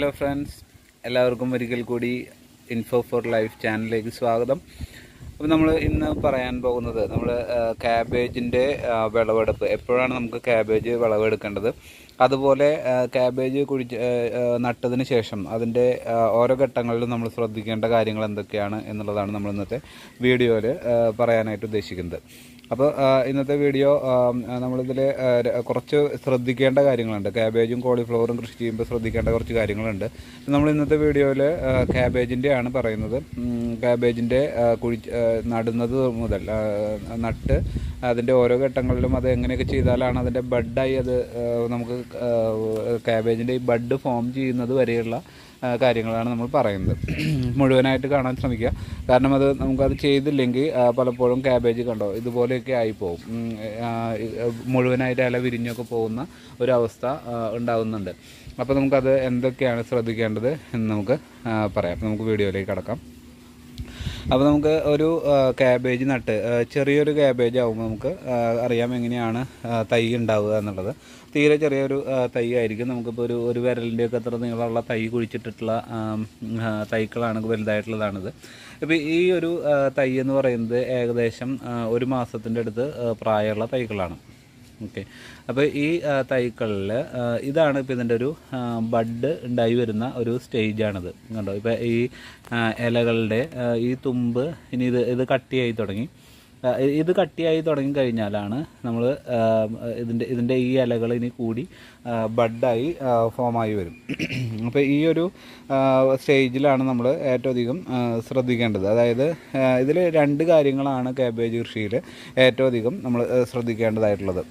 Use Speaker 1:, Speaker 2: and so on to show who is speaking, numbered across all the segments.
Speaker 1: Hello friends എല്ലാവർക്കും ഒരിക്കൽ കൂടി ഇൻഫോ ഫോർ ലൈഫ് ചാനലിലേക്ക് സ്വാഗതം അപ്പോൾ നമ്മൾ ഇന്ന് പറയാൻ പോകുന്നത് നമ്മൾ ക്യാബേജിൻ്റെ വിളവെടുപ്പ് എപ്പോഴാണ് നമുക്ക് ക്യാബേജ് വിളവെടുക്കേണ്ടത് അതുപോലെ ക്യാബേജ് കുഴിച്ച് ആ, ആ, നട്ടതിന് ശേഷം അതിൻ്റെ ആ, ഓരോ ഘട്ടങ്ങളിലും നമ്മൾ ശ്രദ്ധിക്കേണ്ട കാര്യങ്ങൾ എന്തൊക്കെയാണ് എന്നുള്ളതാണ് നമ്മൾ ഇന്നത്തെ വീഡിയോയിൽ പറയാനായിട്ട് ഉദ്ദേശിക്കുന്നത് അപ്പോൾ ഇന്നത്തെ വീഡിയോ നമ്മളിതിൽ കുറച്ച് ശ്രദ്ധിക്കേണ്ട കാര്യങ്ങളുണ്ട് ക്യാബേജും കോളിഫ്ലവറും കൃഷി ചെയ്യുമ്പോൾ ശ്രദ്ധിക്കേണ്ട കുറച്ച് കാര്യങ്ങളുണ്ട് നമ്മൾ ഇന്നത്തെ വീഡിയോയിൽ ക്യാബേജിൻ്റെ ആണ് പറയുന്നത് ക്യാബേജിൻ്റെ കുഴി ആ, നടുന്നത് മുതൽ ആ, നട്ട് അതിൻ്റെ ഓരോ ഘട്ടങ്ങളിലും അത് എങ്ങനെയൊക്കെ ചെയ്താലാണ് അതിൻ്റെ ബഡായി അത് ആ, നമുക്ക് ക്യാബേജിൻ്റെ ഈ ബഡ് ഫോം ചെയ്യുന്നത് വരെയുള്ള ആ, കാര്യങ്ങളാണ് നമ്മൾ പറയുന്നത് മുഴുവനായിട്ട് കാണാൻ ശ്രമിക്കുക കാരണം അത് നമുക്കത് ചെയ്തില്ലെങ്കിൽ ആ, പലപ്പോഴും ക്യാബേജ് കണ്ടോ ഇതുപോലെയൊക്കെ ആയിപ്പോവും ഉം, ആ, മുഴുവനായിട്ട് ഇല വിരിഞ്ഞൊക്കെ പോകുന്ന ഒരവസ്ഥ ആ, ഉണ്ടാകുന്നുണ്ട് അപ്പോൾ നമുക്കത് എന്തൊക്കെയാണ് ശ്രദ്ധിക്കേണ്ടത് എന്ന് നമുക്ക് ആ, പറയാം അപ്പോൾ നമുക്ക് വീഡിയോയിലേക്ക് കടക്കാം അപ്പോൾ നമുക്ക് ഒരു ആ, ക്യാബേജ് നട്ട് ആ, ചെറിയൊരു ക്യാബേജ് ആകുമ്പോൾ നമുക്ക് ആ, അറിയാം എങ്ങനെയാണ് ആ, തൈ ഉണ്ടാവുക എന്നുള്ളത് തീരെ ചെറിയൊരു ആ, തൈ ആയിരിക്കും നമുക്കിപ്പോൾ ഒരു ഒരു വിരലിൻ്റെ ഒക്കെ അത്ര നീളമുള്ള തൈ കുഴിച്ചിട്ടിട്ടുള്ള ആ, ആ, തൈകളാണ് വലുതായിട്ടുള്ളതാണിത് ഇപ്പോൾ ഈ ഒരു ആ, തൈ എന്ന് പറയുന്നത് ഏകദേശം ആ, ഒരു മാസത്തിൻ്റെ അടുത്ത് ആ, പ്രായമുള്ള തൈകളാണ് ഓക്കെ അപ്പോൾ ഈ തൈകളിൽ ഇതാണ് ഇപ്പോൾ ഇതിൻ്റെ ഒരു ആ, ബഡ് ഉണ്ടായി വരുന്ന ഒരു സ്റ്റേജാണിത് കണ്ടോ ഇപ്പോൾ ഈ ആ, ഇലകളുടെ ആ, ഈ തുമ്പ് ഇനി ഇത് ഇത് കട്ടിയായി തുടങ്ങി ആ, ഇത് കട്ടിയായി തുടങ്ങി കഴിഞ്ഞാലാണ് നമ്മൾ ഇതിൻ്റെ ഇതിൻ്റെ ഈ ഇലകൾ ഇനി കൂടി ആ, ബഡായി ആ, ഫോമായി വരും അപ്പോൾ ഈ ഒരു ആ, സ്റ്റേജിലാണ് നമ്മൾ ഏറ്റവും അധികം ആ, ശ്രദ്ധിക്കേണ്ടത് അതായത് ഇതിൽ രണ്ട് കാര്യങ്ങളാണ് കാബേജ് കൃഷിയിൽ ഏറ്റവും അധികം നമ്മൾ ശ്രദ്ധിക്കേണ്ടതായിട്ടുള്ളത്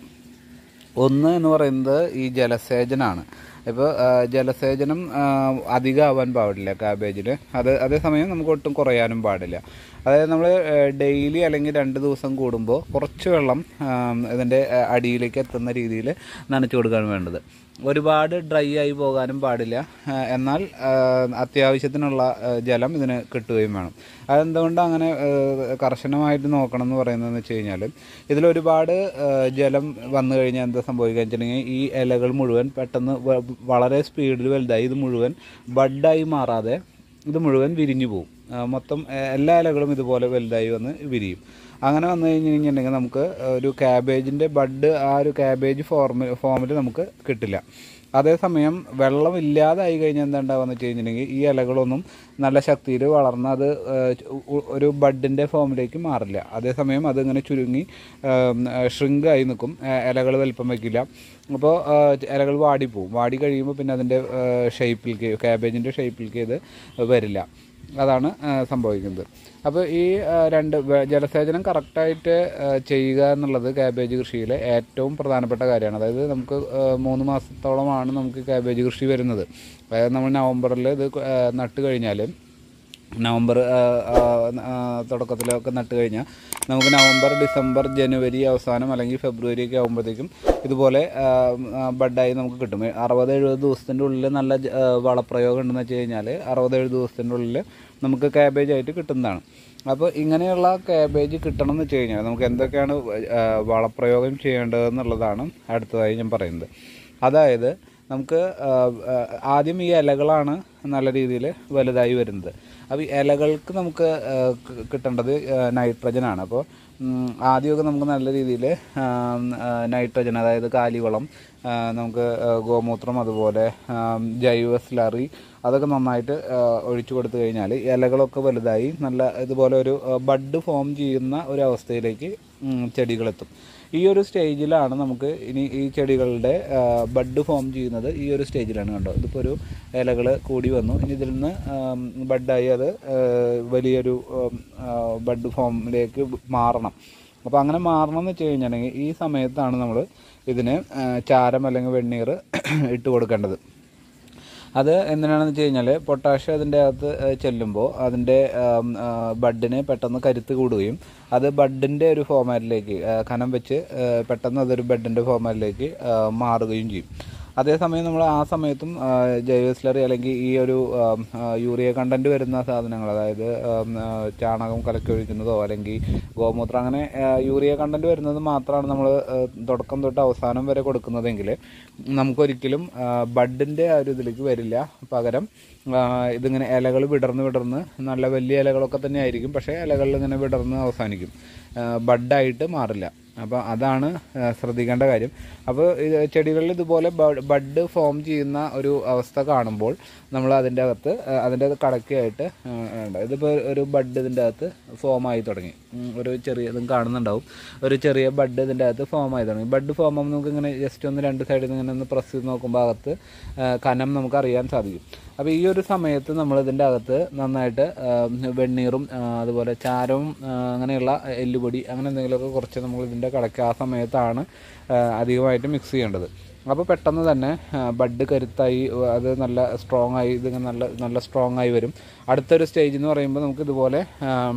Speaker 1: ഒന്ന് എന്ന് പറയുന്നത് ഈ ജലസേചനമാണ് ഇപ്പോൾ ജലസേചനം ആ, അധികമാവാൻ പാടില്ല കാബേജിൽ അത് അതേസമയം നമുക്ക് ഒട്ടും കുറയാനും പാടില്ല അതായത് നമ്മൾ ഡെയിലി അല്ലെങ്കിൽ രണ്ട് ദിവസം കൂടുമ്പോൾ കുറച്ച് വെള്ളം ആ, ഇതിൻ്റെ ആ, അടിയിലേക്ക് എത്തുന്ന രീതിയിൽ നനച്ചു കൊടുക്കാൻ വേണ്ടത് ഒരുപാട് ഡ്രൈ ആയി പോകാനും പാടില്ല ആ, എന്നാൽ ആ, അത്യാവശ്യത്തിനുള്ള ആ, ജലം ഇതിന് കിട്ടുകയും വേണം അതെന്തുകൊണ്ട് അങ്ങനെ ആ, കർശനമായിട്ട് നോക്കണം എന്ന് പറയുന്നതെന്ന് വെച്ച് കഴിഞ്ഞാൽ ഇതിലൊരുപാട് ആ, ജലം വന്നു കഴിഞ്ഞാൽ എന്താ സംഭവിക്കുക വെച്ചിട്ടുണ്ടെങ്കിൽ ഈ ഇലകൾ മുഴുവൻ പെട്ടെന്ന് വ- വളരെ സ്പീഡിൽ വലുതായി ഇത് മുഴുവൻ ബഡായി മാറാതെ ഇത് മുഴുവൻ വിരിഞ്ഞു പോകും ആ, മൊത്തം ആ, എല്ലാ ഇലകളും ഇതുപോലെ വലുതായി വന്ന് വിരിയും അങ്ങനെ വന്നു കഴിഞ്ഞ് കഴിഞ്ഞിട്ടുണ്ടെങ്കിൽ നമുക്ക് ഒരു ക്യാബേജിൻ്റെ ബഡ് ആ ഒരു ക്യാബേജ് ഫോർമിൽ ഫോമിൽ നമുക്ക് കിട്ടില്ല അതേസമയം വെള്ളം ഇല്ലാതായി കഴിഞ്ഞാൽ എന്താ ഉണ്ടാവുക വെച്ച് കഴിഞ്ഞിട്ടുണ്ടെങ്കിൽ ഈ ഇലകളൊന്നും നല്ല ശക്തിയിൽ വളർന്ന് അത് ആ, ഉ- ഒരു ബഡിൻ്റെ ഫോമിലേക്ക് മാറില്ല അതേസമയം അതിങ്ങനെ ചുരുങ്ങി ഷ്രിങ്ക് ആയി നിൽക്കും ഇലകൾ വലിപ്പം വയ്ക്കില്ല അപ്പോൾ ഇലകൾ വാടിപ്പോവും വാടി കഴിയുമ്പോൾ പിന്നെ അതിൻ്റെ ഷേപ്പിലേക്ക് ക്യാബേജിൻ്റെ ഷേപ്പിലേക്ക് ഇത് വരില്ല അതാണ് ആ, സംഭവിക്കുന്നത് അപ്പോൾ ഈ ആ, രണ്ട് വെ- ജലസേചനം കറക്റ്റായിട്ട് ആ, ചെയ്യുക എന്നുള്ളത് ക്യാബേജ് കൃഷിയിലെ ഏറ്റവും പ്രധാനപ്പെട്ട കാര്യമാണ് അതായത് നമുക്ക് ആ, മൂന്ന് മാസത്തോളമാണ് നമുക്ക് ക്യാബേജ് കൃഷി വരുന്നത് അതായത് നമ്മൾ നവംബറിൽ ഇത് ആ, നട്ട് കഴിഞ്ഞാൽ നവംബർ ആ, ആ, ആ, തുടക്കത്തിലൊക്കെ നട്ട് കഴിഞ്ഞാൽ നമുക്ക് നവംബർ ഡിസംബർ ജനുവരി അവസാനം അല്ലെങ്കിൽ ഫെബ്രുവരി ഒക്കെ ആകുമ്പോഴത്തേക്കും ഇതുപോലെ ആ, ആ, ബഡായി നമുക്ക് കിട്ടും അറുപത് എഴുപത് ദിവസത്തിൻ്റെ ഉള്ളിൽ നല്ല ജ- ആ, വളപ്രയോഗം ഉണ്ടെന്ന് വെച്ച് കഴിഞ്ഞാൽ അറുപത് എഴുപത് ദിവസത്തിൻ്റെ ഉള്ളിൽ നമുക്ക് കാബേജ് ആയിട്ട് കിട്ടുന്നതാണ് അപ്പോൾ ഇങ്ങനെയുള്ള കാബേജ് കിട്ടണം എന്ന് വെച്ച് കഴിഞ്ഞാൽ നമുക്ക് എന്തൊക്കെയാണ് ആ, വളപ്രയോഗം ചെയ്യേണ്ടതെന്നുള്ളതാണ് അടുത്തതായി ഞാൻ പറയുന്നത് അതായത് നമുക്ക് ആ, ആ, ആദ്യം ഈ ഇലകളാണ് നല്ല രീതിയിൽ വലുതായി വരുന്നത് അപ്പോൾ ഈ ഇലകൾക്ക് നമുക്ക് ആ, കി- കിട്ടേണ്ടത് നൈട്രജൻ ആണ് അപ്പോൾ ഉം, ആദ്യമൊക്കെ നമുക്ക് നല്ല രീതിയിൽ നൈട്രജൻ അതായത് കാലിവളം ആ, നമുക്ക് ആ, ഗോമൂത്രം അതുപോലെ ആ, ജൈവ സ്ലറി അതൊക്കെ നന്നായിട്ട് ആ, ഒഴിച്ചു കൊടുത്തു കഴിഞ്ഞാൽ ഇലകളൊക്കെ വലുതായി നല്ല ഇതുപോലെ ഒരു ആ, ബഡ് ഫോം ചെയ്യുന്ന ഒരു അവസ്ഥയിലേക്ക് ഉം, ചെടികളെത്തും ഈ ഒരു സ്റ്റേജിലാണ് നമുക്ക് ഇനി ഈ ചെടികളുടെ ആ, ബഡ് ഫോം ചെയ്യുന്നത് ഈ ഒരു സ്റ്റേജിലാണ് കണ്ടോ ഇതിപ്പോൾ ഒരു ഇലകൾ കൂടി വന്നു ഇനി ഇതിൽ നിന്ന് ആം, ബഡായി അത് ആ, വലിയൊരു ഉം, ആ, ബഡ് ഫോമിലേക്ക് മാറണം അപ്പോൾ അങ്ങനെ മാറണം എന്ന് വെച്ച് കഴിഞ്ഞിട്ടുണ്ടെങ്കിൽ ഈ സമയത്താണ് നമ്മൾ ഇതിന് ആ, ചാരം അല്ലെങ്കിൽ വെണ്ണീർ ഇട്ട് കൊടുക്കേണ്ടത് അത് എന്തിനാണെന്ന് വെച്ച് കഴിഞ്ഞാൽ പൊട്ടാഷ്യം അതിൻ്റെ അകത്ത് ഏഹ്, ചെല്ലുമ്പോൾ അതിൻ്റെ ആം, ആ, ബഡിന് പെട്ടെന്ന് കരുത്ത് കൂടുകയും അത് ബഡിൻ്റെ ഒരു ഫോമാറ്റിലേക്ക് കനം വെച്ച് ഏഹ്, പെട്ടെന്ന് അതൊരു ബഡിൻ്റെ ഫോമാറ്റിലേക്ക് മാറുകയും ചെയ്യും അതേസമയം നമ്മൾ ആ സമയത്തും ആ, ജൈവ സ്ലറി അല്ലെങ്കിൽ ഈ ഒരു ആം, ആ, യൂറിയ കണ്ടന്റ് വരുന്ന സാധനങ്ങൾ അതായത് ആം, ആ, ചാണകം കലക്കി ഒഴിക്കുന്നതോ അല്ലെങ്കിൽ ഗോമൂത്രം അങ്ങനെ ആ, യൂറിയ കണ്ടന്റ് വരുന്നത് മാത്രമാണ് നമ്മൾ തുടക്കം തൊട്ട് അവസാനം വരെ കൊടുക്കുന്നതെങ്കിൽ നമുക്കൊരിക്കലും ആ, ബഡിൻ്റെ ആ ഒരു ഇതിലേക്ക് വരില്ല പകരം ആ, ഇതിങ്ങനെ ഇലകൾ വിടർന്ന് വിടർന്ന് നല്ല വലിയ ഇലകളൊക്കെ തന്നെ ആയിരിക്കും പക്ഷേ ഇലകളിൽ ഇങ്ങനെ വിടർന്ന് അവസാനിക്കും ആ, ബഡായിട്ട് മാറില്ല അപ്പോൾ അതാണ് ആ, ശ്രദ്ധിക്കേണ്ട കാര്യം അപ്പോൾ ഇത് ചെടികളിൽ ഇതുപോലെ ബ- ബഡ് ഫോം ചെയ്യുന്ന ഒരു അവസ്ഥ കാണുമ്പോൾ നമ്മൾ അതിൻ്റെ അകത്ത് ആ, അതിൻ്റെ കടക്കയായിട്ട് ആ, ഉണ്ട്. ഇതിപ്പോൾ ഒരു ബഡ് ഇതിൻ്റെ അകത്ത് ഫോം ആയി തുടങ്ങി ഉം, ഒരു ചെറിയ ഇതും കാണുന്നുണ്ടാവും ഒരു ചെറിയ ബഡ് ഇതിൻ്റെ അകത്ത് ഫോം ആയി തുടങ്ങി ബഡ് ഫോം ആകുമ്പോൾ നമുക്ക് ഇങ്ങനെ ജസ്റ്റ് ഒന്ന് രണ്ട് സൈഡിൽ നിന്ന് ഇങ്ങനെ ഒന്ന് പ്രസ് ചെയ്ത് നോക്കുമ്പോൾ അകത്ത് ആ, കനം നമുക്ക് അറിയാൻ സാധിക്കും അപ്പോൾ ഈ ഒരു സമയത്ത് നമ്മൾ ഇതിൻ്റെ അകത്ത് നന്നായിട്ട് ആ, വെണ്ണീറും ആ, അതുപോലെ ചാരവും ആ, അങ്ങനെയുള്ള എല്ലുപൊടി അങ്ങനെ എന്തെങ്കിലുമൊക്കെ കുറച്ച് നമ്മൾ ഇതിൻ്റെ കടയ്ക്ക് ആ സമയത്താണ് ആ, അധികമായിട്ട് മിക്സ് ചെയ്യേണ്ടത് അപ്പോൾ പെട്ടെന്ന് തന്നെ ആ, ബഡ് കരുത്തായി അത് നല്ല സ്ട്രോങ് ആയി ഇതിങ്ങനെ നല്ല നല്ല സ്ട്രോങ് ആയി വരും അടുത്തൊരു സ്റ്റേജ് എന്ന് പറയുമ്പോൾ നമുക്ക് ഇതുപോലെ ആം,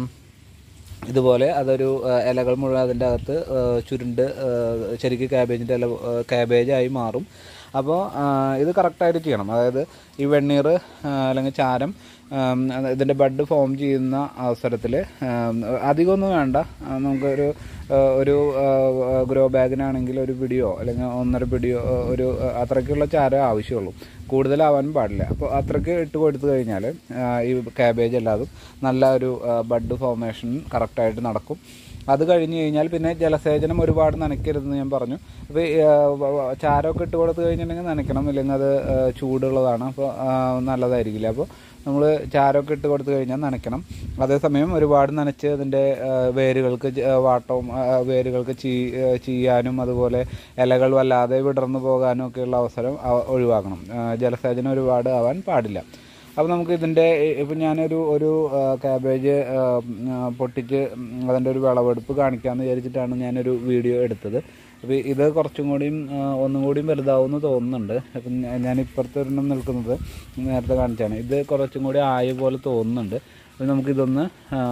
Speaker 1: ഇതുപോലെ അതൊരു ആ, ഇലകൾ മുഴുവൻ അതിൻ്റെ അകത്ത് ആ, ചുരുണ്ട് ആ, ശരിക്കും ക്യാബേജിൻ്റെ ഇല ക്യാബേജായി മാറും അപ്പോൾ ഇത് കറക്റ്റായിട്ട് ചെയ്യണം അതായത് ഈ വെണ്ണീർ അല്ലെങ്കിൽ ചാരം ആം, അത് ഇതിൻ്റെ ബഡ് ഫോം ചെയ്യുന്ന അവസരത്തിൽ അധികമൊന്നും വേണ്ട ആ, നമുക്കൊരു ആ, ഒരു ഗ്രോ ബാഗിനാണെങ്കിൽ ഒരു പിടിയോ അല്ലെങ്കിൽ ഒന്നര പിടിയോ ആ, ഒരു ആ, അത്രയ്ക്കുള്ള ചാരം ആവശ്യമുള്ളൂ കൂടുതലാവാൻ പാടില്ല അപ്പോൾ അത്രയ്ക്ക് ഇട്ട് കൊടുത്തു കഴിഞ്ഞാൽ ഈ ക്യാബേജ് എല്ലാതും നല്ല ഒരു ബഡ് ഫോർമേഷൻ കറക്റ്റായിട്ട് നടക്കും അത് കഴിഞ്ഞ് കഴിഞ്ഞാൽ പിന്നെ ജലസേചനം ഒരുപാട് നനയ്ക്കരുതെന്ന് ഞാൻ പറഞ്ഞു അപ്പോൾ ഈ, ആ, വ- വ- ചാരമൊക്കെ ഇട്ട് കൊടുത്തു കഴിഞ്ഞിട്ടുണ്ടെങ്കിൽ നനയ്ക്കണം ഇല്ലെങ്കിൽ അത് ആ, ചൂടുള്ളതാണ് അപ്പോൾ ആ, നല്ലതായിരിക്കില്ല അപ്പോൾ നമ്മൾ ചാരമൊക്കെ ഇട്ട് കൊടുത്തു കഴിഞ്ഞാൽ നനയ്ക്കണം അതേസമയം ഒരുപാട് നനച്ച് അതിൻ്റെ ആ, വേരുകൾക്ക് ജ- വാട്ടവും ആ, വേരുകൾക്ക് ചീ ആ, ചീയാനും അതുപോലെ ഇലകൾ വല്ലാതെ വിടർന്നു പോകാനും ഒക്കെയുള്ള അവസരം ആ, ഒഴിവാക്കണം ആ, ജലസേചനം ഒരുപാട് ആവാൻ പാടില്ല അപ്പോൾ നമുക്ക് ഇതിൻ്റെ ഇപ്പം ഞാനൊരു ഒരു ആ, ക്യാബേജ് ആ, ഉം, ആ, പൊട്ടിച്ച് ഉം, അതിൻ്റെ ഒരു വിളവെടുപ്പ് കാണിക്കാമെന്ന് വിചാരിച്ചിട്ടാണ് ഞാനൊരു വീഡിയോ എടുത്തത് അപ്പോൾ ഇത് കുറച്ചും കൂടിയും ആ, ഒന്നും കൂടിയും വലുതാവുമെന്ന് തോന്നുന്നുണ്ട് അപ്പം ഞാ- ഞാൻ ഇപ്പുറത്തെ ഒരെണ്ണം നിൽക്കുന്നത് നേരത്തെ കാണിച്ചാണ് ഇത് കുറച്ചും കൂടി ആയ പോലെ തോന്നുന്നുണ്ട് അപ്പോൾ നമുക്കിതൊന്ന്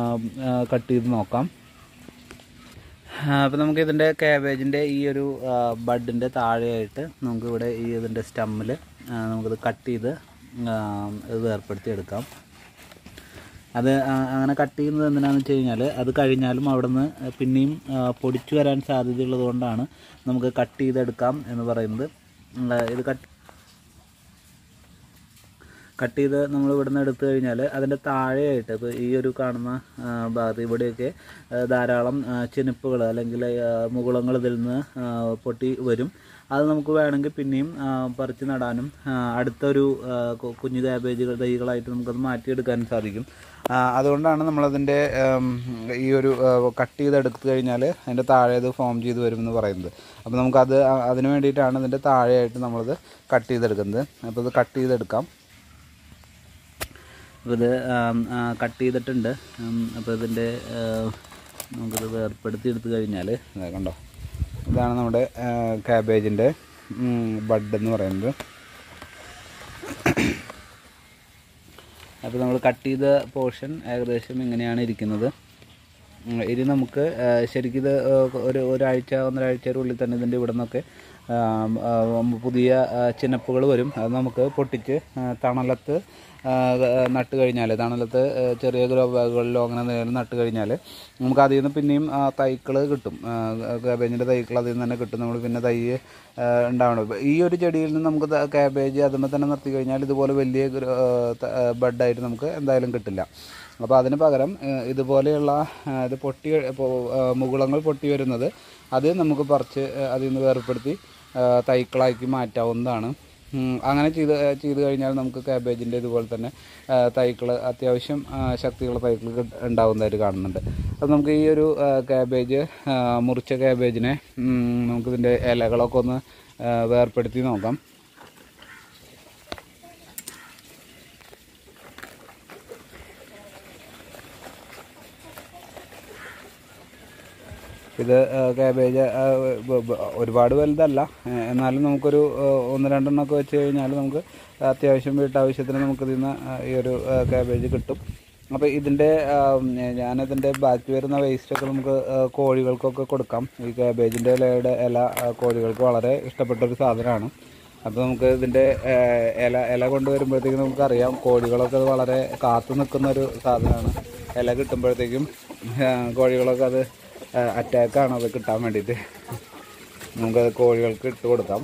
Speaker 1: കട്ട് ചെയ്ത് നോക്കാം അപ്പോൾ നമുക്ക് ഇതിൻ്റെ കാബേജിൻ്റെ ഈ ഒരു ബഡിൻ്റെ താഴെയായിട്ട് നമുക്കിവിടെ ഈ ഇതിൻ്റെ സ്റ്റമ്മിൽ നമുക്കിത് കട്ട് ചെയ്ത് ആ, ഇത് വേർപ്പെടുത്തി എടുക്കാം അത് ആ- അങ്ങനെ കട്ട് ചെയ്യുന്നത് എന്തിനാണെന്ന് വെച്ച് കഴിഞ്ഞാൽ അത് കഴിഞ്ഞാലും അവിടെ നിന്ന് പിന്നെയും ആ, പൊടിച്ചു വരാൻ സാധ്യതയുള്ളത് കൊണ്ടാണ് നമുക്ക് കട്ട് ചെയ്തെടുക്കാം എന്ന് പറയുന്നത് ഉം, ആ, ഇത് കട്ട് കട്ട് ചെയ്ത് നമ്മൾ ഇവിടുന്ന് എടുത്തു കഴിഞ്ഞാൽ അതിൻ്റെ താഴെയായിട്ട് ഇപ്പോൾ ഈ ഒരു കാണുന്ന ആ, ഭാഗത്ത് ഇവിടെയൊക്കെ ആ, ധാരാളം ചിനിപ്പുകൾ അല്ലെങ്കിൽ ആ, മുകുളങ്ങൾ ഇതിൽ നിന്ന് ആ, പൊട്ടി വരും അത് നമുക്ക് വേണമെങ്കിൽ പിന്നെയും ആ, പറിച്ച് നടാനും ആ, അടുത്തൊരു ആ, കു- കുഞ്ഞു കാബേജുകൾ തൈകളായിട്ട് നമുക്കത് മാറ്റിയെടുക്കാനും സാധിക്കും ആ, അതുകൊണ്ടാണ് നമ്മളതിൻ്റെ ഉം, ഈ ഒരു കട്ട് ചെയ്തെടുത്തു കഴിഞ്ഞാൽ അതിൻ്റെ താഴെ ഇത് ഫോം ചെയ്ത് വരുമെന്ന് പറയുന്നത് അപ്പോൾ നമുക്കത് ആ- അതിന് വേണ്ടിയിട്ടാണ് ഇതിൻ്റെ താഴെയായിട്ട് നമ്മളത് കട്ട് ചെയ്തെടുക്കുന്നത് അപ്പോൾ ഇത് കട്ട് ചെയ്തെടുക്കാം അപ്പോൾ ഇത് കട്ട് ചെയ്തിട്ടുണ്ട് ഉം, അപ്പോൾ ഇതിൻ്റെ ആ, നമുക്കിത് വേർപ്പെടുത്തി എടുത്തു കഴിഞ്ഞാൽ ഇതാ കണ്ടോ ഇതാണ് നമ്മുടെ കാബേജിൻ്റെ ബഡ് എന്ന് പറയുന്നത് അപ്പോൾ നമ്മൾ കട്ട് ചെയ്ത പോർഷൻ ഏകദേശം ഇങ്ങനെയാണ് ഇരിക്കുന്നത് ഉം, ഇനി നമുക്ക് ആ, ശരിക്കും ഇത് ആ, ഒരു ഒരാഴ്ച ഒന്നരാഴ്ചയുടെ ഉള്ളിൽ തന്നെ ഇതിൻ്റെ ഇവിടെ നിന്നൊക്കെ ആ, ആ, പുതിയ ചിനപ്പുകൾ വരും അത് നമുക്ക് പൊട്ടിച്ച് ആ, തണലത്ത് ആ, നട്ട് കഴിഞ്ഞാൽ തണലത്ത് ആ, ചെറിയ ഗ്രോ ബാഗുകളിലോ അങ്ങനെ എന്തെങ്കിലും നട്ട് കഴിഞ്ഞാൽ നമുക്ക് അതിൽ നിന്ന് പിന്നെയും തൈക്കൾ കിട്ടും കാബേജിൻ്റെ തൈക്കൾ അതിൽ നിന്ന് തന്നെ കിട്ടും നമ്മൾ പിന്നെ തൈ ആ, ഉണ്ടാവണം ഇപ്പം ഈ ഒരു ചെടിയിൽ നിന്ന് നമുക്ക് കാബേജ് അതുമ്പോൾ തന്നെ നിർത്തി കഴിഞ്ഞാൽ ഇതുപോലെ വലിയ ബഡായിട്ട് നമുക്ക് എന്തായാലും കിട്ടില്ല അപ്പോൾ അതിന് പകരം ഏഹ്, ഇതുപോലെയുള്ള ആ, ഇത് പൊട്ടി ഇപ്പോൾ മുകുളങ്ങൾ പൊട്ടി വരുന്നത് അത് നമുക്ക് പറിച്ച് ഏഹ്, അതിൽ നിന്ന് വേർപ്പെടുത്തി ഏഹ്, തൈക്കളാക്കി മാറ്റാവുന്നതാണ് ഉം, അങ്ങനെ ചെയ്ത് ഏഹ്, ചെയ്ത് കഴിഞ്ഞാൽ നമുക്ക് കാബേജിൻ്റെ ഇതുപോലെ തന്നെ തൈകൾ അത്യാവശ്യം ആ, ശക്തിയുള്ള തൈകൾ ഉണ്ടാവുന്നതായിട്ട് കാണുന്നുണ്ട് അപ്പോൾ നമുക്ക് ഈ ഒരു ആ, കാബേജ് ആ, മുറിച്ച കാബേജിനെ ഉം, നമുക്കിതിൻ്റെ ഇലകളൊക്കെ ഒന്ന് ആ, വേർപ്പെടുത്തി നോക്കാം ഇത് കാബേജ് ഒരുപാട് വലുതല്ല ആ, എന്നാലും നമുക്കൊരു ആ, ഒന്ന് രണ്ടെണ്ണമൊക്കെ വെച്ച് കഴിഞ്ഞാൽ നമുക്ക് അത്യാവശ്യം വീട്ടാവശ്യത്തിന് നമുക്ക് ഇതിൽ നിന്ന് ഈ ഒരു കാബേജ് കിട്ടും അപ്പോൾ ഇതിൻ്റെ ആ, ഞാനതിൻ്റെ ബാക്കി വരുന്ന വേസ്റ്റൊക്കെ നമുക്ക് ആ, കോഴികൾക്കൊക്കെ കൊടുക്കാം ഈ കാബേജിൻ്റെ ഇലയുടെ ഇല ആ, കോഴികൾക്ക് വളരെ ഇഷ്ടപ്പെട്ട ഒരു സാധനമാണ് അപ്പോൾ നമുക്ക് ഇതിൻ്റെ ഇല ഇല കൊണ്ടുവരുമ്പോഴത്തേക്കും നമുക്കറിയാം കോഴികളൊക്കെ അത് വളരെ കാത്തു നിൽക്കുന്ന ഒരു സാധനമാണ് ഇല കിട്ടുമ്പോഴത്തേക്കും ആ, കോഴികളൊക്കെ അത് അറ്റാക്കാണ് അത് കിട്ടാൻ വേണ്ടിയിട്ട് നമുക്കത് കോഴികൾക്ക് ഇട്ട് കൊടുക്കാം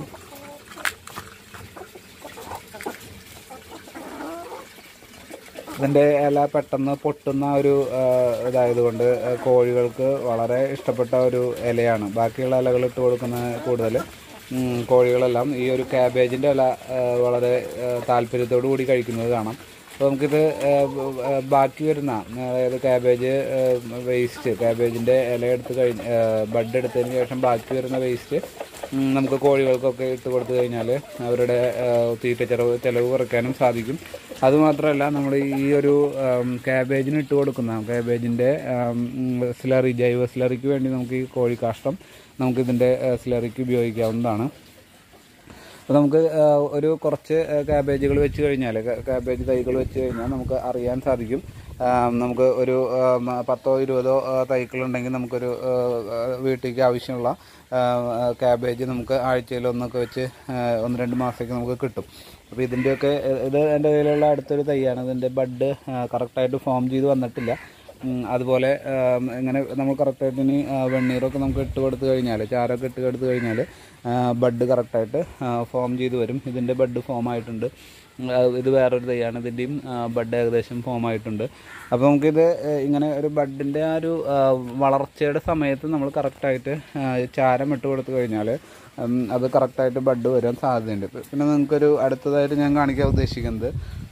Speaker 1: ഇതിൻ്റെ ഇല പെട്ടെന്ന് പൊട്ടുന്ന ഒരു ആ, ഇതായതുകൊണ്ട് ആ, കോഴികൾക്ക് വളരെ ഇഷ്ടപ്പെട്ട ഒരു ഇലയാണ് ബാക്കിയുള്ള ഇലകൾ ഇട്ട് കൊടുക്കുന്ന കൂടുതൽ ഉം, കോഴികളെല്ലാം ഈ ഒരു ക്യാബേജിൻ്റെ ഇല ആ, വളരെ ആ, താല്പര്യത്തോടു കൂടി കഴിക്കുന്നത് കാണാം അപ്പോൾ നമുക്കിത് ആ, ആ, ബാക്കി വരുന്ന അതായത് ക്യാബേജ് വേസ്റ്റ് ക്യാബേജിൻ്റെ ഇല എടുത്ത് കഴിഞ്ഞ് ബഡ് എടുത്തതിന് ശേഷം ബാക്കി വരുന്ന വേസ്റ്റ് ഉം, നമുക്ക് കോഴികൾക്കൊക്കെ ഇട്ട് കൊടുത്തു കഴിഞ്ഞാൽ അവരുടെ ആ, തീറ്റ ചിലവ് ചിലവ് കുറയ്ക്കാനും സാധിക്കും അതുമാത്രമല്ല നമ്മൾ ഈ ഒരു ആം, ക്യാബേജിന് ഇട്ട് കൊടുക്കുന്ന ക്യാബേജിൻ്റെ സ്ലറി ജൈവ സ്ലറിക്ക് വേണ്ടി നമുക്ക് ഈ കോഴിക്കാഷ്ടം നമുക്കിതിൻ്റെ സ്ലറിക്ക് ഉപയോഗിക്കാവുന്നതാണ് അപ്പോൾ നമുക്ക് ആ, ഒരു കുറച്ച് ക്യാബേജുകൾ വെച്ച് കഴിഞ്ഞാൽ ക്യാബേജ് തൈകൾ വെച്ച് കഴിഞ്ഞാൽ നമുക്ക് അറിയാൻ സാധിക്കും ആ, നമുക്ക് ഒരു ആ, മ- പത്തോ ഇരുപതോ ആ, തൈകളുണ്ടെങ്കിൽ നമുക്കൊരു ആ, ആ, വീട്ടിലേക്ക് ആവശ്യമുള്ള ആ, ആ, ക്യാബേജ് നമുക്ക് ആഴ്ചയിൽ ഒന്നൊക്കെ വെച്ച് ആ, ഒന്ന് രണ്ട് മാസത്തേക്ക് നമുക്ക് കിട്ടും അപ്പോൾ ഇതിൻ്റെയൊക്കെ ഇത് എൻ്റെ കയ്യിലുള്ള അടുത്തൊരു തൈയാണ് ഇതിൻ്റെ ബഡ് കറക്റ്റായിട്ട് ഫോം ചെയ്ത് വന്നിട്ടില്ല ഉം, അതുപോലെ ആം, ഇങ്ങനെ നമ്മൾ കറക്റ്റായിട്ട് ഇനി ആ, വെണ്ണീറൊക്കെ നമുക്ക് ഇട്ട് കൊടുത്തു കഴിഞ്ഞാൽ ചാരമൊക്കെ ഇട്ട് കൊടുത്തു കഴിഞ്ഞാൽ ബഡ് കറക്റ്റായിട്ട് ഫോം ചെയ്ത് വരും ഇതിൻ്റെ ബഡ് ഫോം ആയിട്ടുണ്ട് ഉം, ആ, ഇത് വേറൊരു തൈയാണ് ഇതിൻ്റെയും ബഡ് ഏകദേശം ഫോം ആയിട്ടുണ്ട് അപ്പോൾ നമുക്കിത് ഏ, ഇങ്ങനെ ഒരു ബഡിൻ്റെ ആ ഒരു ആ, വളർച്ചയുടെ സമയത്ത് നമ്മൾ കറക്റ്റായിട്ട് ചാരം ഇട്ട് കൊടുത്തു കഴിഞ്ഞാൽ ഉം, അത് കറക്റ്റായിട്ട് ബഡ് വരാൻ സാധ്യതയുണ്ട് പിന്നെ നിങ്ങൾക്കൊരു അടുത്തതായിട്ട് ഞാൻ കാണിക്കാൻ ഉദ്ദേശിക്കുന്നത്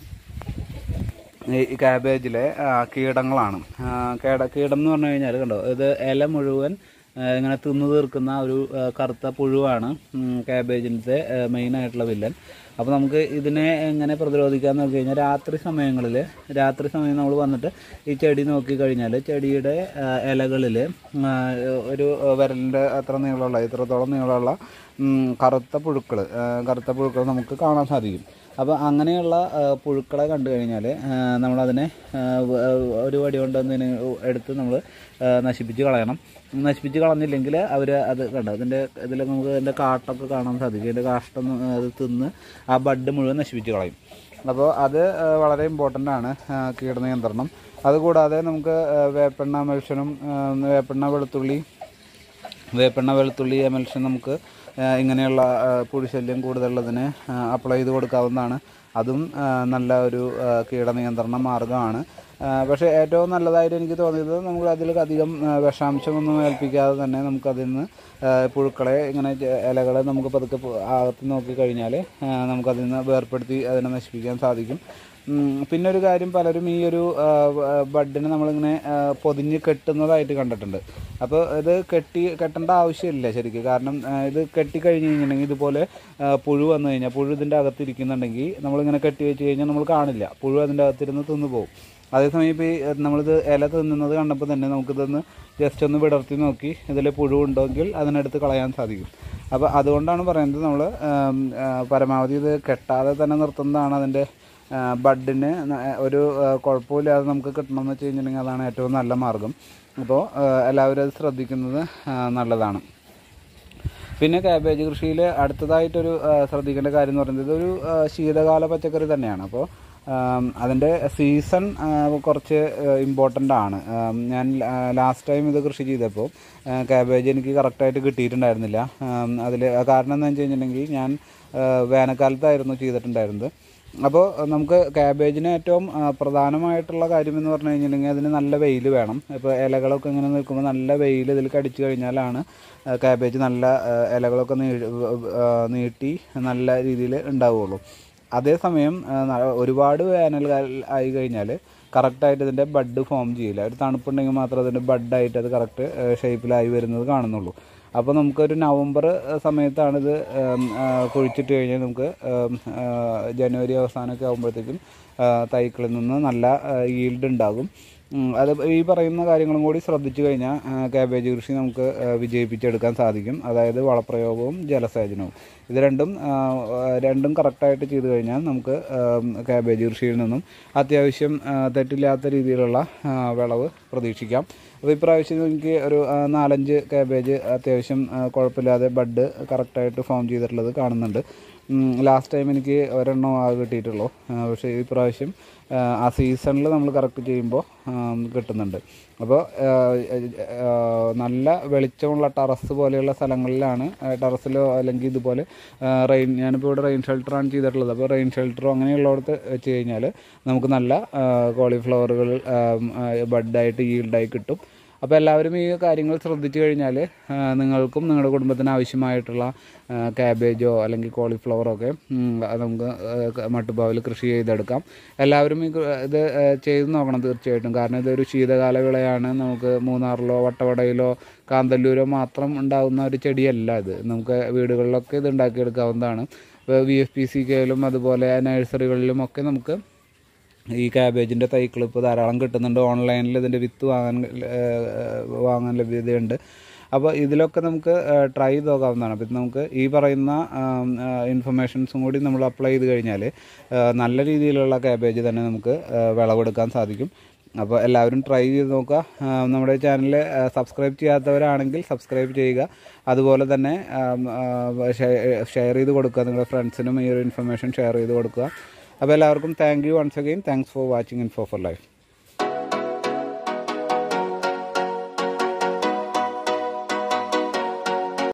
Speaker 1: ഈ ക്യാബേജിലെ ആ, കീടങ്ങളാണ് ആ, കീട കീടം എന്ന് പറഞ്ഞു കഴിഞ്ഞാൽ കണ്ടോ ഇത് ഇല മുഴുവൻ ആ, ഇങ്ങനെ തിന്നു തീർക്കുന്ന ഒരു ആ, കറുത്ത പുഴുവാണ് ഉം, ക്യാബേജിൻ്റെ മെയിൻ ആയിട്ടുള്ള വില്ലൻ അപ്പോൾ നമുക്ക് ഇതിനെ എങ്ങനെ പ്രതിരോധിക്കാന്ന് നോക്കി കഴിഞ്ഞാൽ രാത്രി സമയങ്ങളിൽ രാത്രി സമയം നമ്മൾ വന്നിട്ട് ഈ ചെടി നോക്കി കഴിഞ്ഞാൽ ചെടിയുടെ ഇലകളിൽ ഒരു വിരലിൻ്റെ അത്ര നീളമുള്ള ഇത്രത്തോളം നീളമുള്ള ഉം, കറുത്ത പുഴുക്കൾ കറുത്ത പുഴുക്കൾ നമുക്ക് കാണാൻ സാധിക്കും അപ്പോൾ അങ്ങനെയുള്ള ആ, പുഴുക്കളെ കണ്ടു കഴിഞ്ഞാൽ നമ്മളതിനെ ആ, വ- ഒരു വടി കൊണ്ട് അതിനെ എടുത്ത് നമ്മൾ നശിപ്പിച്ച് കളയണം നശിപ്പിച്ച് കളഞ്ഞില്ലെങ്കിൽ അവർ അത് കണ്ടോ അതിൻ്റെ ഇതിൽ നമുക്ക് അതിൻ്റെ കാട്ടൊക്കെ കാണാൻ സാധിക്കും അതിൻ്റെ കാഷ്ടം അത് തിന്ന് ആ ബഡ് മുഴുവൻ നശിപ്പിച്ച് കളയും അപ്പോൾ അത് ആ, വളരെ ഇമ്പോർട്ടൻ്റ് ആണ് ആ, കീടനിയന്ത്രണം അതുകൂടാതെ നമുക്ക് ആ, വേപ്പെണ്ണ മെൽഷനും വേപ്പെണ്ണ വെളുത്തുള്ളി വേപ്പെണ്ണ വെളുത്തുള്ളി എമൽഷൻ നമുക്ക് ആ, ഇങ്ങനെയുള്ള ആ, പുഴുശല്യം കൂടുതലുള്ളതിന് അപ്ലൈ ചെയ്ത് കൊടുക്കാവുന്നതാണ് അതും ആ, നല്ല ഒരു ആ, കീടനിയന്ത്രണ മാർഗ്ഗമാണ് ആ, പക്ഷേ ഏറ്റവും നല്ലതായിട്ട് എനിക്ക് തോന്നിയത് നമുക്ക് അതിൽ അധികം ആ, വിഷാംശമൊന്നും ഏൽപ്പിക്കാതെ തന്നെ നമുക്കതിൽ നിന്ന് ആ, പുഴുക്കളെ ഇങ്ങനെ ജ- ഇലകളെ നമുക്ക് പതുക്കെ പു- അകത്ത് നോക്കി കഴിഞ്ഞാൽ നമുക്കതിൽ നിന്ന് വേർപ്പെടുത്തി അതിനെ നശിപ്പിക്കാൻ സാധിക്കും ഉം, പിന്നെ ഒരു കാര്യം പലരും ഈ ഒരു ആ, ആ, ബഡിനെ നമ്മളിങ്ങനെ ആ, പൊതിഞ്ഞ് കെട്ടുന്നതായിട്ട് കണ്ടിട്ടുണ്ട് അപ്പോൾ ഇത് കെട്ടി കെട്ടേണ്ട ആവശ്യമില്ല ശരിക്കും കാരണം ആ, ഇത് കെട്ടി കഴിഞ്ഞ് കഴിഞ്ഞിട്ടുണ്ടെങ്കിൽ ഇതുപോലെ ആ, പുഴു വന്നു കഴിഞ്ഞാൽ പുഴു ഇതിൻ്റെ അകത്ത് ഇരിക്കുന്നുണ്ടെങ്കിൽ നമ്മളിങ്ങനെ കെട്ടി വെച്ച് കഴിഞ്ഞാൽ നമ്മൾ കാണില്ല പുഴു അതിൻ്റെ അകത്തിരുന്ന് തിന്നു പോകും അതേസമയം ഇപ്പോൾ ഈ ആ, നമ്മളിത് ഇല തിന്നുന്നത് കണ്ടപ്പോൾ തന്നെ നമുക്കിതൊന്ന് ജസ്റ്റ് ഒന്ന് വിടർത്തി നോക്കി ഇതിൽ പുഴു ഉണ്ടെങ്കിൽ അതിനെടുത്ത് കളയാൻ സാധിക്കും അപ്പോൾ അതുകൊണ്ടാണ് പറയുന്നത് നമ്മൾ പരമാവധി ഇത് കെട്ടാതെ തന്നെ നിർത്തുന്നതാണ് അതിൻ്റെ ആ, ബഡിന് ന- ഒരു ആ, കുഴപ്പമില്ലാതെ നമുക്ക് കിട്ടണമെന്ന് വെച്ച് കഴിഞ്ഞിട്ടുണ്ടെങ്കിൽ അതാണ് ഏറ്റവും നല്ല മാർഗം അപ്പോൾ ആ, എല്ലാവരും അത് ശ്രദ്ധിക്കുന്നത് ആ, നല്ലതാണ് പിന്നെ കാബേജ് കൃഷിയിൽ അടുത്തതായിട്ടൊരു ആ, ശ്രദ്ധിക്കേണ്ട കാര്യം എന്ന് പറയുന്നത് ഇതൊരു ആ, ശീതകാല പച്ചക്കറി തന്നെയാണ് അപ്പോൾ അതിൻ്റെ സീസൺ കുറച്ച് ഇമ്പോർട്ടൻ്റ് ആണ് ആം, ഞാൻ ലാസ്റ്റ് ടൈം ഇത് കൃഷി ചെയ്തപ്പോൾ കാബേജ് എനിക്ക് കറക്റ്റായിട്ട് കിട്ടിയിട്ടുണ്ടായിരുന്നില്ല അതിൽ കാരണം എന്താണെന്ന് വെച്ച് കഴിഞ്ഞിട്ടുണ്ടെങ്കിൽ ഞാൻ ആ, വേനൽക്കാലത്തായിരുന്നു ചെയ്തിട്ടുണ്ടായിരുന്നത് അപ്പോൾ നമുക്ക് ക്യാബേജിന് ഏറ്റവും ആ, പ്രധാനമായിട്ടുള്ള കാര്യം എന്ന് പറഞ്ഞു കഴിഞ്ഞിട്ടുണ്ടെങ്കിൽ അതിന് നല്ല വെയിൽ വേണം ഇപ്പോൾ ഇലകളൊക്കെ ഇങ്ങനെ നിൽക്കുമ്പോൾ നല്ല വെയിൽ ഇതിൽ കടിച്ചു കഴിഞ്ഞാലാണ് ആ, ക്യാബേജ് നല്ല ആ, ഇലകളൊക്കെ നീ ആ, നീട്ടി നല്ല രീതിയിൽ ഉണ്ടാവുകയുള്ളൂ അതേസമയം ആ, ന- ഒരുപാട് വേനൽ കാല- ആയി കഴിഞ്ഞാൽ കറക്റ്റായിട്ട് ഇതിൻ്റെ ബഡ് ഫോം ചെയ്യില്ല ഒരു തണുപ്പുണ്ടെങ്കിൽ മാത്രമേ അതിൻ്റെ ബഡായിട്ട് അത് കറക്റ്റ് ഷേപ്പിലായി വരുന്നത് കാണുന്നുള്ളൂ അപ്പോൾ നമുക്കൊരു നവംബർ സമയത്താണ് ഇത് ഉം, ആ, കുഴിച്ചിട്ട് കഴിഞ്ഞാൽ നമുക്ക് ഉം, ആ, ജനുവരി അവസാനമൊക്കെ ആകുമ്പോഴത്തേക്കും ആ, തൈക്കളിൽ നിന്ന് നല്ല ഈൽഡ് ഉണ്ടാകും ഉം, അത് ഈ പറയുന്ന കാര്യങ്ങളും കൂടി ശ്രദ്ധിച്ചു കഴിഞ്ഞാൽ കാബേജ് കൃഷി നമുക്ക് ആ, വിജയിപ്പിച്ചെടുക്കാൻ സാധിക്കും അതായത് വളപ്രയോഗവും ജലസേചനവും ഇത് രണ്ടും ആ, ആ, രണ്ടും കറക്റ്റായിട്ട് ചെയ്തു കഴിഞ്ഞാൽ നമുക്ക് കാബേജ് കൃഷിയിൽ നിന്നും അത്യാവശ്യം ആ, തെറ്റില്ലാത്ത രീതിയിലുള്ള ആ, വിളവ് പ്രതീക്ഷിക്കാം അപ്പോൾ ഇപ്രാവശ്യം എനിക്ക് ഒരു ആ, നാലഞ്ച് കാബേജ് അത്യാവശ്യം ആ, കുഴപ്പമില്ലാതെ ബഡ് കറക്റ്റായിട്ട് ഫോം ചെയ്തിട്ടുള്ളത് കാണുന്നുണ്ട് ലാസ്റ്റ് ടൈം എനിക്ക് ഒരെണ്ണം ആകെ കിട്ടിയിട്ടുള്ളൂ ആ, പക്ഷേ ഈ പ്രാവശ്യം ആ, ആ സീസണിൽ നമ്മൾ കറക്റ്റ് ചെയ്യുമ്പോൾ കിട്ടുന്നുണ്ട് അപ്പോൾ നല്ല വെളിച്ചമുള്ള ടെറസ് പോലെയുള്ള സ്ഥലങ്ങളിലാണ് ടെറസിലോ അല്ലെങ്കിൽ ഇതുപോലെ റെയിൻ ഞാനിപ്പോൾ ഇവിടെ റെയിൻ ഷെൽട്ടറാണ് ചെയ്തിട്ടുള്ളത് അപ്പോൾ റെയിൻ ഷെൽട്ടറോ അങ്ങനെയുള്ളടത്ത് വെച്ച് കഴിഞ്ഞാൽ നമുക്ക് നല്ല കോളിഫ്ലവറുകൾ ബഡായിട്ട് ഈൽഡായി കിട്ടും അപ്പോൾ എല്ലാവരും ഈ കാര്യങ്ങൾ ശ്രദ്ധിച്ചു കഴിഞ്ഞാൽ നിങ്ങൾക്കും നിങ്ങളുടെ കുടുംബത്തിന് ആവശ്യമായിട്ടുള്ള ക്യാബേജോ അല്ലെങ്കിൽ കോളിഫ്ലവറോ ഒക്കെ ഉം, അത് നമുക്ക് ആ, മട്ടുപ്പാവിൽ കൃഷി ചെയ്തെടുക്കാം എല്ലാവരും ഈ കൃ- ഇത് ആ, ചെയ്ത് നോക്കണം തീർച്ചയായിട്ടും കാരണം ഇതൊരു ശീതകാല വിളയാണ് നമുക്ക് മൂന്നാറിലോ വട്ടവടയിലോ കാന്തല്ലൂരോ മാത്രം ഉണ്ടാകുന്ന ഒരു ചെടിയല്ല ഇത് നമുക്ക് വീടുകളിലൊക്കെ ഇത് ഉണ്ടാക്കിയെടുക്കാവുന്നതാണ് ഇപ്പോൾ വി എഫ് പി സി കെയിലും അതുപോലെ നഴ്സറികളിലും ഒക്കെ നമുക്ക് ഈ ക്യാബേജിൻ്റെ തൈകൾ ഇപ്പോൾ ധാരാളം കിട്ടുന്നുണ്ട് ഓൺലൈനിൽ ഇതിൻ്റെ വിത്ത് വാങ്ങാൻ ഏഹ്, വാങ്ങാൻ ലഭ്യതയുണ്ട് അപ്പോൾ ഇതിലൊക്കെ നമുക്ക് ട്രൈ ചെയ്ത് നോക്കാവുന്നതാണ് അപ്പം നമുക്ക് ഈ പറയുന്ന ഇൻഫർമേഷൻസും കൂടി നമ്മൾ അപ്ലൈ ചെയ്ത് കഴിഞ്ഞാൽ നല്ല രീതിയിലുള്ള ക്യാബേജ് തന്നെ നമുക്ക് ഏഹ്, വിളവെടുക്കാൻ സാധിക്കും അപ്പോൾ എല്ലാവരും ട്രൈ ചെയ്ത് നോക്കുക ആ, നമ്മുടെ ചാനൽ സബ്സ്ക്രൈബ് ചെയ്യാത്തവരാണെങ്കിൽ സബ്സ്ക്രൈബ് ചെയ്യുക അതുപോലെ തന്നെ ഷെയർ ചെയ്ത് കൊടുക്കുക നിങ്ങളുടെ ഫ്രണ്ട്സിനും ഈ ഒരു ഇൻഫർമേഷൻ ഷെയർ ചെയ്ത് കൊടുക്കുക അപ്പോൾ എല്ലാവർക്കും thank you once again thanks for watching Info for life